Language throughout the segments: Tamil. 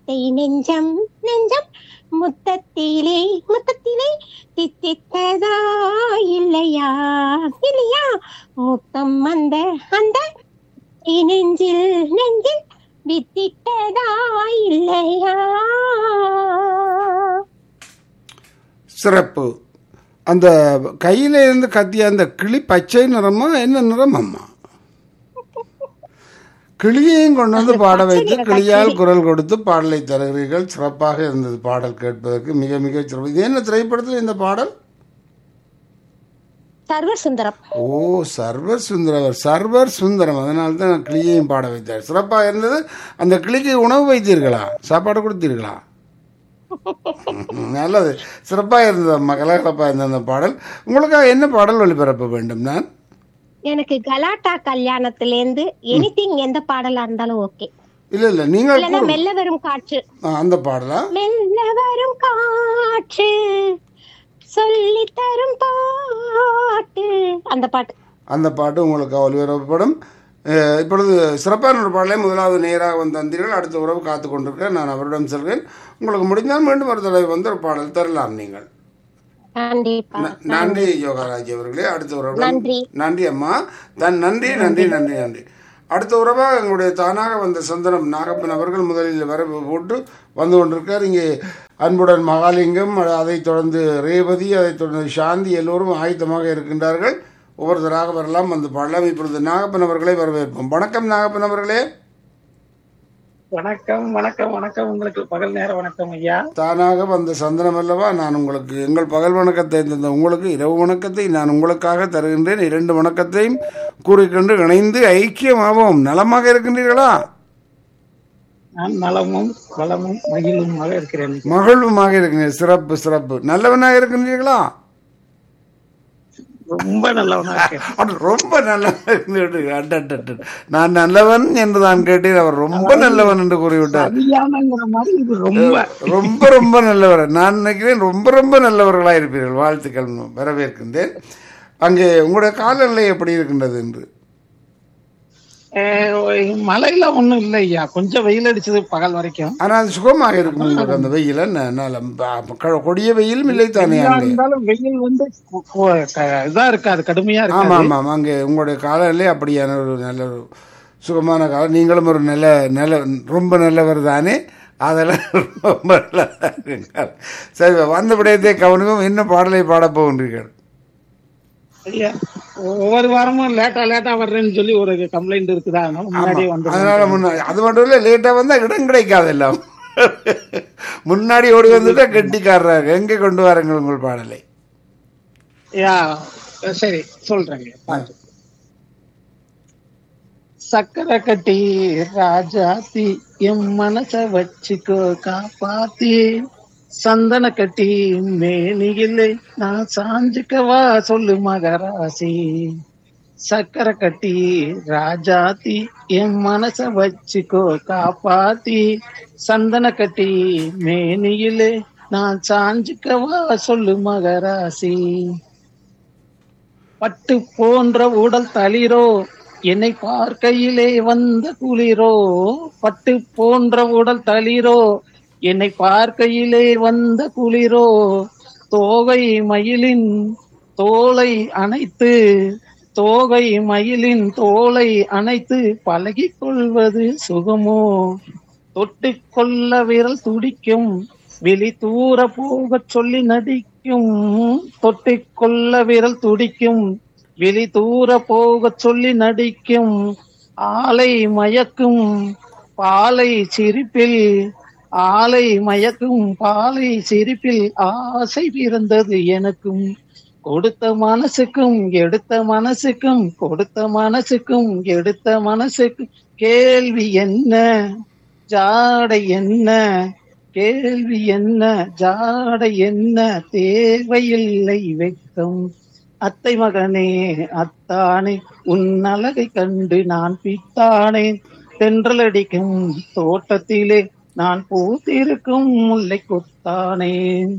அத்தை நெஞ்சம் நெஞ்சம் முத்தத்திலே முத்தத்திலே தித்தித்ததா இல்லையா இல்லையா முத்தம் அந்த அந்த நெஞ்சில் நெஞ்சில் வித்திட்டதா இல்லையா சிறப்பு அந்த கையில இருந்து கத்திய அந்த கிளி பச்சை நிறமா என்ன நிறம் அம்மா கிளியையும் கொண்டு வந்து பாட வைத்து கிளியால் குரல் கொடுத்து பாடலை தருகிறீர்கள் சிறப்பாக இருந்தது பாடல் கேட்பதற்கு மிக மிக சிறப்பு இது என்ன திரைப்படத்தில் இந்த பாடல் சர்வர் சுந்தரம் ஓ சர்வர் சுந்தரவர் சர்வர் சுந்தரம் அதனால தான் நான் கிளியையும் பாட வைத்தார் சிறப்பாக இருந்தது அந்த கிளிக்கு உணவு வைத்தீர்களா சாப்பாடு கொடுத்தீர்களா ம், நல்லது சிறப்பாக இருந்தது அம்மா கலகலப்பாக இருந்த அந்த பாடல் உங்களுக்காக என்ன பாடல் ஒளிபரப்ப வேண்டும் நான் எனக்கு கலாட்டா கல்யாணத்திலேருந்து எனிதிங் எந்த பாடலா இருந்தாலும் ஓகே இல்லை இல்லை நீங்கள் இல்லைன்னா கூறு- மெல்ல வரும் காற்று ஆ, அந்த பாடலா மெல்ல வரும் காற்று சொல்லி தரும் பாட்டு அந்த பாட்டு அந்த பாட்டு உங்களுக்கு ஒளிபரப்பப்படும் அஹ், இப்பொழுது சிறப்பான ஒரு பாடலை முதலாவது நேராக வந்து தந்தீர்கள் அடுத்த உறவு காத்து கொண்டிருக்கிறேன் நான் அவரிடம் செல்கிறேன் உங்களுக்கு முடிந்தால் மீண்டும் ஒரு தடவை வந்து ஒரு பாடல் தரலாம் நீங்கள் கண்டிப்பா ந- நன்றி யோகாராஜ் அவர்களே அடுத்த உறவு நன்றி. நன்றி அம்மா தன் நன்றி நன்றி நன்றி நன்றி அடுத்த உறவாக எங்களுடைய தானாக வந்த சந்தனம் நாகப்பன் அவர்கள் முதலில் வர போட்டு வந்து கொண்டிருக்கார் இங்கே அன்புடன் மகாலிங்கம் அதைத் தொடர்ந்து ரேவதி அதைத் தொடர்ந்து சாந்தி எல்லோரும் ஆயத்தமாக இருக்கின்றார்கள் ஒவ்வொருத்தராக வரலாம் வந்து பாடலாம் இப்பொழுது நாகப்பன் அவர்களை வரவேற்போம் வணக்கம் நாகப்பன் அவர்களே வணக்கம் வணக்கம் வணக்கம் உங்களுக்கு பகல் நேர வணக்கம் ஐயா தானாக வந்த சந்தனம் அல்லவா நான் உங்களுக்கு எங்கள் பகல் வணக்கத்தை தந்த உங்களுக்கு இரவு வணக்கத்தை நான் உங்களுக்காக தருகின்றேன் இரண்டு வணக்கத்தையும் கூறிக்கொண்டு இணைந்து ஐக்கியமாவோம் நலமாக இருக்கின்றீர்களா நான் நலமும் வளமும் மகிழுமாக இருக்கிறேன் மகிழ்வுமாக இருக்கின்றீர்கள் சிறப்பு சிறப்பு நல்லவனாக இருக்கின்றீர்களா ரொம்ப நல்லவனா இருக்கேன் அட, ரொம்ப நல்லவன் இருக்கின்றீர்கள். அட, அட, அட. நான் நல்லவன் என்று நான் கேட்டேன் அவர் ரொம்ப நல்லவன் என்று கூறிவிட்டார் சரியானங்கிற மாதிரி இது ரொம்ப ரொம்ப ரொம்ப நல்லவர் நான் நினைக்கிறேன் ரொம்ப ரொம்ப நல்லவர்களா இருப்பீர்கள் வாழ்த்துக்கள் வரவேற்கின்றேன் அங்கே உங்களுடைய காலநிலை எப்படி இருக்கின்றது என்று அஹ், மழையில ஒண்ணும் இல்லை ஐயா கொஞ்சம் வெயில் அடிச்சது பகல் வரைக்கும் ஆனால் சுகமாக இருக்கும் உங்களுக்கு அந்த வெயில் என்ன நல்ல ப- க- கொடிய வெயிலும் இல்லை தானே எதா அங்கே இருந்தாலும் வெயில் வந்து கொ- கொ- க- இதா இருக்காது கடுமையா ஆமா இருக்காது ஆமா ஆமா அங்கே உங்களுடைய காலநிலை அப்படியான ஒரு நல்ல ஒரு சுகமான காலம் நீங்களும் ஒரு நல்ல நல்ல ரொம்ப நல்லவர் தானே அதெல்லாம் ரொம்ப நல்லதா இருங்கள். சரி வந்த விடயத்தை கவனிக்கும் என்ன பாடலை பாடப் போகின்றீர்கள் ஐயா ஒவ்வொரு வாரமும் லேட்டா லேட்டா வர்றேன்னு சொல்லி ஒரு கம்ப்ளைண்ட் இருக்குதா அதனால முன்னாடியே வந்து அதனால முன்ன அது மட்டும் இல்லை லேட்டாக வந்தால் இடம் கிடைக்காது எல்லாம் முன்னாடி ஓடி வந்துட்டா கெட்டிக்காரராக எங்கே கொண்டு வாருங்கள் உங்கள் பாடலை யா சரி சொல்றேங்க பாட்டு சக்கரை கட்டி ராஜாத்தி என் மனச வச்சுக்கோ காப்பாத்தி சந்தன கட்டி மேனியிலே நான் சாஞ்சுக்கவா சொல்லு மகராசி சக்கரை கட்டி ராஜாத்தி என் மனச வச்சுக்கோ காப்பாத்தி சந்தன கட்டி மேனியிலே நான் சாஞ்சுக்கவா சொல்லு மகராசி பட்டு போன்ற உடல் தளிரோ என்னை பார்க்கையிலே வந்த குளிரோ பட்டு போன்ற உடல் தளிரோ என்னை பார்க்கையிலே வந்த குளிரோ தோகை மயிலின் தோலை அணைத்து தோகை மயிலின் தோலை அணைத்து பழகிக் கொள்வது சுகமோ தொட்டு கொள்ள விரல் துடிக்கும் வெளி தூர போகச் சொல்லி நடிக்கும் தொட்டு கொள்ள விரல் துடிக்கும் வெளி தூர போகச் சொல்லி நடிக்கும் ஆலை மயக்கும் பாலை சிரிப்பில் ஆலை மயக்கும் பாலை சிரிப்பில் ஆசை பிறந்தது எனக்கும் கொடுத்த மனசுக்கும் எடுத்த மனசுக்கும் கொடுத்த மனசுக்கும் எடுத்த மனசுக்கும் கேள்வி என்ன ஜாடை என்ன கேள்வி என்ன ஜாடை என்ன தேவையில்லை வெட்கம் அத்தை மகனே அத்தானே உன் அழகை கண்டு நான் பித்தானே தென்றலடிக்கும் தோட்டத்திலே நான் பூத்திருக்கும் முல்லை கொத்தானே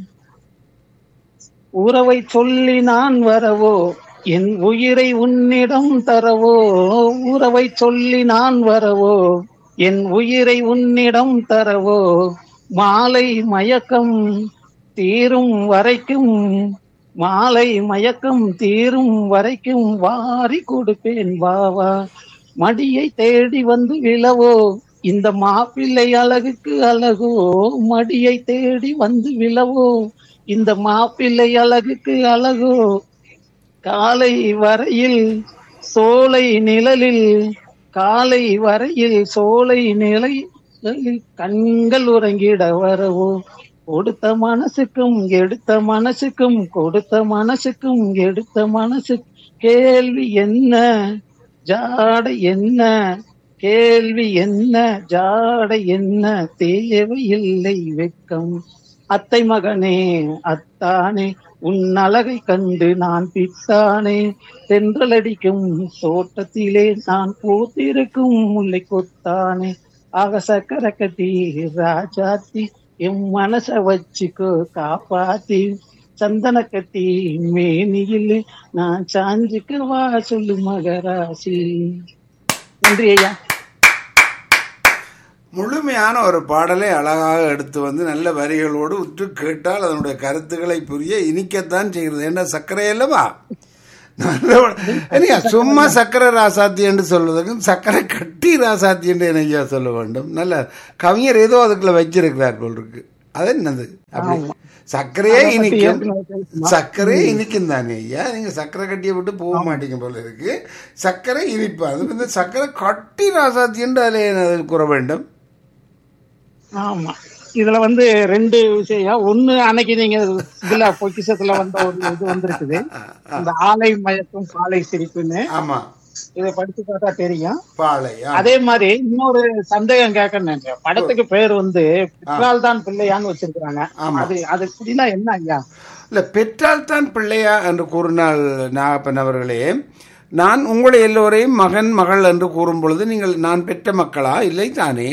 உறவை சொல்லி நான் வரவோ என் உயிரை உன்னிடம் தரவோ உறவை சொல்லி நான் வரவோ என் உயிரை உன்னிடம் தரவோ மாலை மயக்கம் தீரும் வரைக்கும் மாலை மயக்கம் தீரும் வரைக்கும் வாரி கொடுப்பேன் வாவா மடியை தேடி வந்து விழவோ இந்த மாப்பிள்ளை அழகுக்கு அழகோ மடியை தேடி வந்து விழவோ இந்த மாப்பிள்ளை அழகுக்கு அழகோ காலை வரையில் சோலை நிழலில் காலை வரையில் சோலை நிலையில் கண்கள் உறங்கிட வரவோ கொடுத்த மனசுக்கும் எடுத்த மனசுக்கும் கொடுத்த மனசுக்கும் எடுத்த மனசு கேள்வி என்ன ஜாடை என்ன கேள்வி என்ன ஜாடை என்ன தேவையில்லை வெட்கம் அத்தை மகனே அத்தானே உன் அழகை கண்டு நான் பித்தானே தென்றலடிக்கும் தோட்டத்திலே நான் பூத்திருக்கும் முல்லை கொத்தானே ஆக சக்கர கட்டி ராஜாத்தி என் மனச வச்சுக்கோ காப்பாத்தி சந்தன கட்டி மேனியில் நான் சாஞ்சுக்கவா சொல்லு மகராசி நன்றி ஐயா முழுமையான ஒரு பாடலை அழகாக எடுத்து வந்து நல்ல வரிகளோடு உற்று கேட்டால் அதனுடைய கருத்துக்களை புரிய இனிக்கத்தான் செய்கிறது என்ன சர்க்கரை அல்லவா நல்ல- என்னையா, சும்மா சக்கரை ராசாத்தி என்று சொல்வதற்கு சக்கரை கட்டி ராசாத்தி என்று என்னையா சொல்ல வேண்டும் நல்ல கவிஞர் ஏதோ அதுக்குள்ள வச்சிருக்கிறார் போல் இருக்கு அது என்னது அப்படி சர்க்கரையே அதை பத்தி இனிக்கும் ஏற்கனவே பேசினோம். சர்க்கரையே இனிக்கும் தானே ஐயா நீங்க சர்க்கரை கட்டியை விட்டு போக மாட்டீங்க போல இருக்கு சர்க்கரை இனிப்பு அது வந்து சர்க்கரை கட்டி ராசாத்தி என்று அதில் அதில் கூற வேண்டும் ஆமா இதுல வந்து ரெண்டு விஷயம் ஒண்ணு அன்னைக்கு நீங்க இதுல பொக்கிஷத்துல வந்த ஒரு இது வந்திருக்குது இந்த ஆலை மயக்கம் பாலை சிரிப்புன்னு ஆமா இதை படிச்சு பார்த்தா தெரியும் பாலை ஆ. அதே மாதிரி இன்னொரு சந்தேகம் கேட்கணும் படத்துக்கு பேர் வந்து பிற்றால் தான் பிள்ளையான்னு வச்சிருக்காங்க ஆமா. அது அது அப்படின்னா என்ன ஐயா இல்ல பெற்றால் தான் பிள்ளையா என்று கூறினால் நாகப்பன் அவர்களே நான் உங்களை எல்லோரையும் மகன் மகள் என்று கூறும் பொழுது நீங்கள் நான் பெற்ற மக்களா இல்லை தானே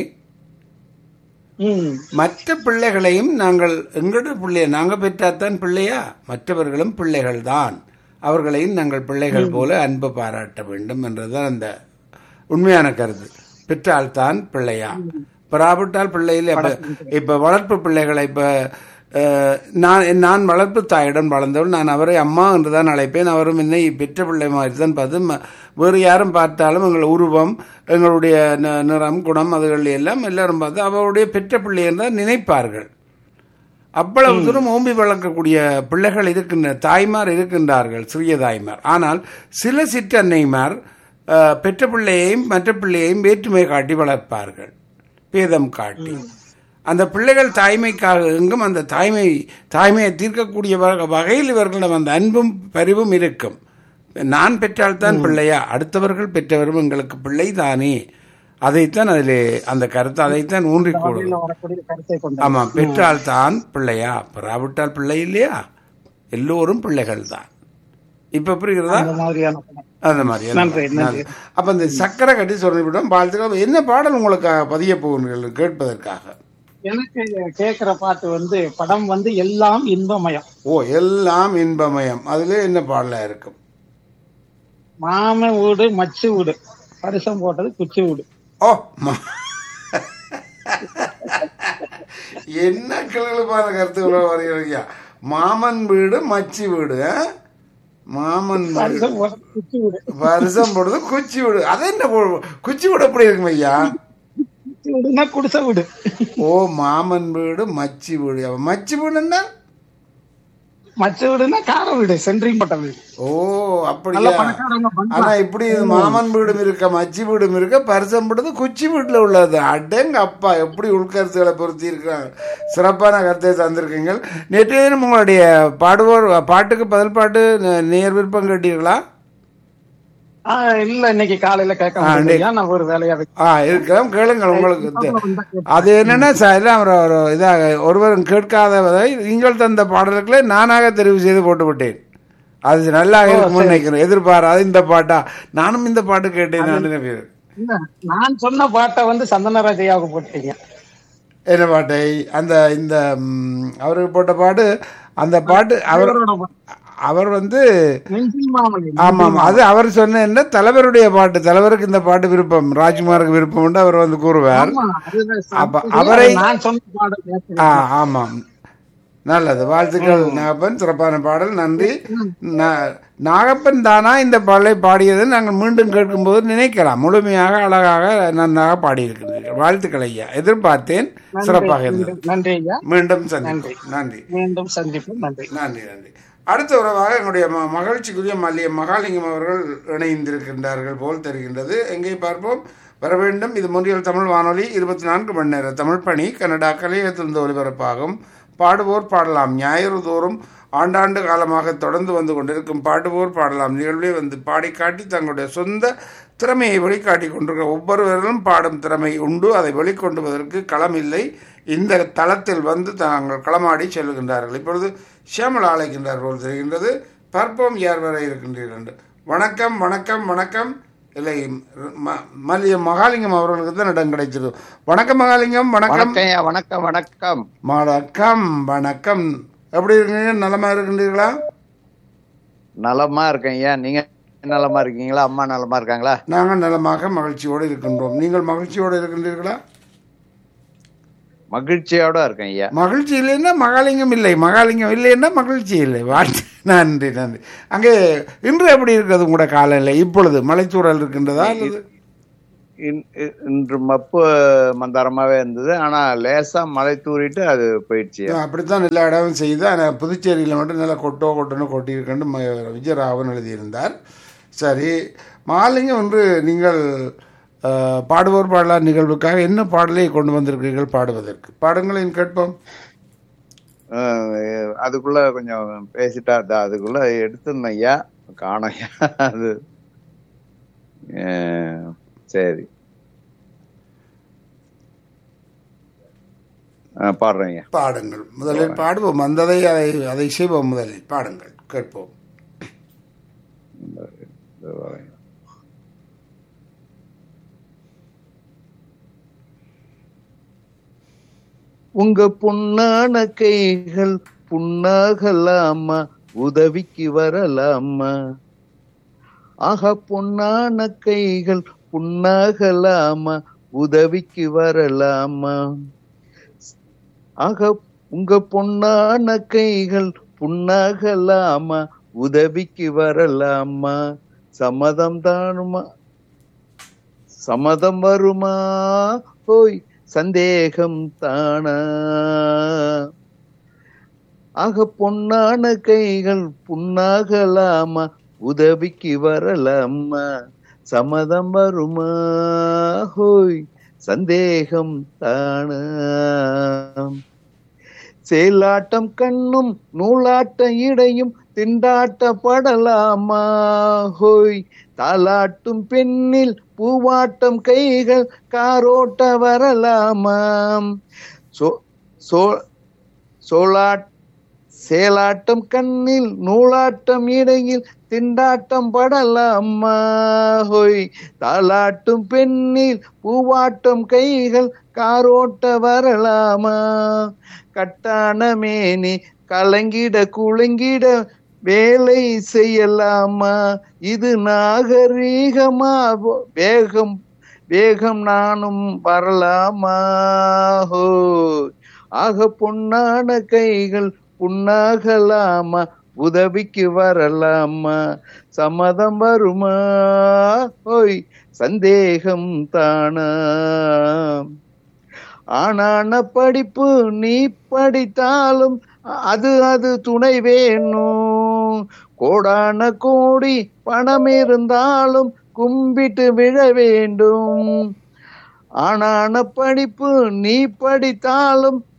ம் மற்ற பிள்ளைகளையும் நாங்கள் எங்களோட பிள்ளைய நாங்கள் பெற்றாத்தான் பிள்ளையா மற்றவர்களும் பிள்ளைகள் தான் அவர்களையும் நாங்கள் பிள்ளைகள் போல அன்பு பாராட்ட வேண்டும் என்றுதான் அந்த உண்மையான கருத்து பெற்றால்தான் பிள்ளையா பெறாவிட்டால் பிள்ளையில் இப்ப இப்ப வளர்ப்பு பிள்ளைகளை இப்ப அஹ், நான் நான் வளர்ப்பு தாயிடம் வளர்ந்தவள் நான் அவரை அம்மா என்று தான் அழைப்பேன் அவரும் என்னை பெற்ற பிள்ளை மாதிரி தான் பார்த்து ம- வேறு யாரும் பார்த்தாலும் எங்கள் உருவம் எங்களுடைய ந- நிறம் குணம் அதுகள் எல்லாம் எல்லாரும் பார்த்து அவருடைய பெற்ற பிள்ளை என்று தான் நினைப்பார்கள் அவ்வளவு தூரம் ஓம்பி வளர்க்கக்கூடிய பிள்ளைகள் இருக்கின்ற தாய்மார் இருக்கின்றார்கள் சிறிய தாய்மார் ஆனால் சில சிற்றன்னைமார் அஹ், பெற்ற பிள்ளையையும் மற்ற பிள்ளையையும் வேற்றுமை காட்டி வளர்ப்பார்கள் பேதம் காட்டி அந்த பிள்ளைகள் தாய்மைக்காக எங்கும் அந்த தாய்மை தாய்மையை தீர்க்கக்கூடிய வக- வகையில் இவர்களிடம் அந்த அன்பும் பரிவும் இருக்கும் நான் பெற்றால்தான் பிள்ளையா அடுத்தவர்கள் பெற்றவரும் எங்களுக்கு பிள்ளை தானே அதைத்தான் அதிலே அந்த கருத்து அதைத்தான் ஊன்றிக் கொள்ளும் இதுல வரக்கூடிய கருத்தை கொண்டு ஆமா பெற்றால் தான் பிள்ளையா பெறாவிட்டால் பிள்ளை இல்லையா எல்லோரும் பிள்ளைகள் தான் இப்ப புரிகிறதா அந்த மாதிரியான படம். அந்த மாதிரி அந்த நன்றி, மாதிரி. நன்றி. அப்ப இந்த சக்கரை கட்டி சொல்லிவிட்டோம் வாழ்த்துக்கள் என்ன பாடல் உங்களுக்கு பதிய போகிறீர்கள் கேட்பதற்காக எனக்கு கேக்குற பாட்டு வந்து படம் வந்து எல்லாம் இன்பமயம் ஓ எல்லாம் இன்பமயம் அதுல என்ன பாடலா இருக்கும் மாம வீடு மச்சு வீடு பரிசம் போட்டது குச்சி வீடு ஓ ம- என்ன கிளப்பான கருத்துக்களோ வருகிறீங்க மாமன் வீடு மச்சி வீடு ஆ? மாமன் வீடு பரிசம் போட்டது குச்சி வீடு வருஷம் போடுறது குச்சி வீடு அது என்ன போ- குச்சி வீடு எப்படி இருக்கும் ஐயா குச்சி வீடுனா குடிசை வீடு ஓ மாமன் வீடு மச்சி வீடு அப்ப மச்சி வீடுன்னா மச்ச வீடுனா கார வீடு சென்ட்ரிங் பட்ட வீடு ஓ நல்ல அப்படியா பணக்காரங்க பங்களா. ஆனா இப்படி இது மாமன் வீடும் இருக்க மச்சி வீடும் இருக்க பரிசம் விடுறது குச்சி வீட்டுல உள்ளது அடங்க அப்பா எப்படி உள்கருத்துக்களை பொருத்தி இருக்கிறாங்க சிறப்பான கருத்தை தந்திருக்கீங்க நேற்று தினம் உங்களுடைய பாடுவோர் பாட்டுக்கு பதில் பாட்டு நே- நேர் விருப்பம் கேட்டீர்களா ஆ, இல்ல இன்னைக்கு காலையில கேட்க முடியலையா நான் ஒரு வேலையா வைக்க- ஆ இருக்கிறோம் கேளுங்கள் உங்களுக்கு தெ- அது என்னன்னா சார் எல்லாம் ஒரு ஒரு இதாக ஒருவரும் கேட்காதவதை நீங்கள் தந்த பாடல்களை நானாக தெரிவு செய்து போட்டு விட்டேன் அது நல்லா இருக்கும்னு நினைக்கிறேன் எதிர்பாராத இந்த பாட்டா நானும் இந்த பாட்டு கேட்டேன் நான் பேர் இல்ல, நான் சொன்ன பாட்டை வந்து சந்தனராஜையாவுக்கு போட்டீங்க என்ன பாட்டை அந்த இந்த ம், அவருக்கு போட்ட பாட்டு அந்த பாட்டு அவர் அவரோட பாட்டு. அவர் வந்து நெஞ்சில் மாமலை ஆமாம் அது அவர் சொன்ன என்ன தலைவருடைய பாட்டு தலைவருக்கு இந்த பாட்டு விருப்பம் ராஜ்குமாருக்கு விருப்பம் உண்டு அவர் வந்து கூறுவார் ஆமா, அதுதான் அப்ப சரி, அவரை- நான் சொன்ன பாடல் கேட்கிறேன். ஆ ஆமாம் நல்லது வாழ்த்துக்கள் நாகப்பன் சிறப்பான பாடல் நன்றி நா- நாகப்பன் தானா இந்த பாடலை பாடியது நாங்கள் மீண்டும் கேட்கும்போது நினைக்கலாம் முழுமையாக அழகாக நன்றாக பாடியிருக்கிறீர்கள் வாழ்த்துக்கள் ஐயா எதிர்பார்த்தேன் சிறப்பாக இருந்தது நன்றி ஐயா மீண்டும் சந்திப்போம் நன்றி மீண்டும் சந்திப்போம் நன்றி நன்றி நன்றி அடுத்த உறவாக என்னுடைய ம- மகிழ்ச்சிக்குரிய மல்லிய மகாலிங்கம் அவர்கள் இணைந்திருக்கின்றார்கள் போல் தெரிகின்றது எங்கே பார்ப்போம் வர வேண்டும் இது முன்றியல் தமிழ் வானொலி இருபத்தி நான்கு மணி நேர தமிழ் பணி கனடா கலையகத்திலிருந்து ஒலிபரப்பாகும் பாடுவோர் பாடலாம் ஞாயிறு தோறும் ஆண்டாண்டு காலமாக தொடர்ந்து வந்து கொண்டிருக்கும் பாடுவோர் பாடலாம் நிகழ்வே வந்து பாடி காட்டி தங்களுடைய சொந்த திறமையை வெளிக்காட்டி கொண்டிருக்கிற ஒவ்வொருவரிலும் பாடும் திறமை உண்டு அதை வெளிக்கொண்டு வருவதற்கு களம் இல்லை இந்த தளத்தில் வந்து தாங்கள் களமாடி செல்கின்றார்கள் இப்பொழுது ஷியாமலா அழைக்கின்றார் போல் தெரிகின்றது பார்ப்போம் யார் வரை இருக்கின்றீர்கள் என்று வணக்கம் வணக்கம் வணக்கம் இல்லை ம- மல்லிய மகாலிங்கம் அவர்களுக்கு தான் இடம் கிடைத்தது வணக்கம் மகாலிங்கம் வணக்கம் வணக்கம் ஐயா வணக்கம் வணக்கம் வணக்கம் வணக்கம் எப்படி இருக்கீங்க நலமா இருக்கின்றீர்களா நலமா இருக்கேன் ஐயா நீங்க நலமா இருக்கீங்களா அம்மா நலமா இருக்காங்களா நாங்கள் நலமாக மகிழ்ச்சியோடு இருக்கின்றோம் நீங்கள் மகிழ்ச்சியோடு இருக்கின்றீர்களா மகிழ்ச்சியோட இருக்கேன் ஐயா மகிழ்ச்சி இல்லைன்னா மகாலிங்கம் இல்லை மகாலிங்கம் இல்லைன்னா மகிழ்ச்சி இல்லை வாழ்த்து நன்றி நன்றி அங்கே இன்று எப்படி இருக்கிறது உங்களோட காலையில் இப்பொழுது மலைச்சூழல் இருக்கின்றதா அல்லது இன்- இ- இன்று மப்பு மந்தாரமாவே இருந்தது ஆனா லேசா மழை தூறிட்டு அது போயிடுச்சு ஐயா. அப்படித்தான் எல்லா இடமும் செய்து ஆனால் புதுச்சேரியில் மட்டும் நல்லா கொட்டோ கொட்டோன்னு கொட்டியிருக்கேன்னு ம- விஜயராகவன் எழுதியிருந்தார் சரி மாலிங்கம் ஒன்று நீங்கள் அஹ், பாடுவோர் பாடலார் நிகழ்வுக்காக என்ன பாடலை கொண்டு வந்திருக்கிறீர்கள் பாடுவதற்கு பாடுங்களேன் கேட்போம் அஹ், அதுக்குள்ள கொஞ்சம் பேசிட்டா தா, அதுக்குள்ள எடுத்துருந்தேன் ஐயா காணோம் ஐயா அது அஹ், சரி அஹ், பாடுறேன் ஐயா பாடுங்கள் முதலில் பாடுவோம் வந்ததை அதை அதை செய்வோம் முதலில் பாடுங்கள் கேட்போம் இதோ வரேன். உங்க பொன்னான கைகள் புண்ணாகலாமா உதவிக்கு வரலாமா ஆக பொன்னான கைகள் புண்ணாகலாமா உதவிக்கு வரலாமா ஆக உங்க பொன்னான கைகள் புண்ணாகலாமா உதவிக்கு வரலாமா சம்மதம் தானுமா சம்மதம் வருமா ஹோய் சந்தேகம் தானா ஆக பொன்னான கைகள் புண்ணாகலாமா உதவிக்கு வரலாமா சம்மதம் வருமா ஹோய் சந்தேகம் தானா சேலாட்டம் கண்ணும் நூலாட்ட இடையும் திண்டாட்டப்படலாமா ஹோய் தாலாட்டும் பெண்ணில் பூவாட்டம் கைகள் காரோட்ட வரலாமாம் சோ சோ சோலாட் சேலாட்டம் கண்ணில் நூலாட்டம் இடையில் திண்டாட்டம் படலாமா ஹோய் தாலாட்டும் பெண்ணில் பூவாட்டம் கைகள் காரோட்ட வரலாமா கட்டான மேனி கலங்கிட குலுங்கிட வேலை செய்யலாமா இது நாகரீகமா வேகம் வேகம் நானும் வரலாமா ஹோ ஆக பொன்னான கைகள் புண்ணாகலாமா உதவிக்கு வரலாமா சம்மதம் வருமா ஓய் சந்தேகம் தானா ஆனான படிப்பு நீ படித்தாலும் அது அது துணை வேணும் கோடான கோடி பணம் இருந்தாலும் கும்பிட்டு விழ வேண்டும் ஆனான படிப்பு நீ படித்தாலும்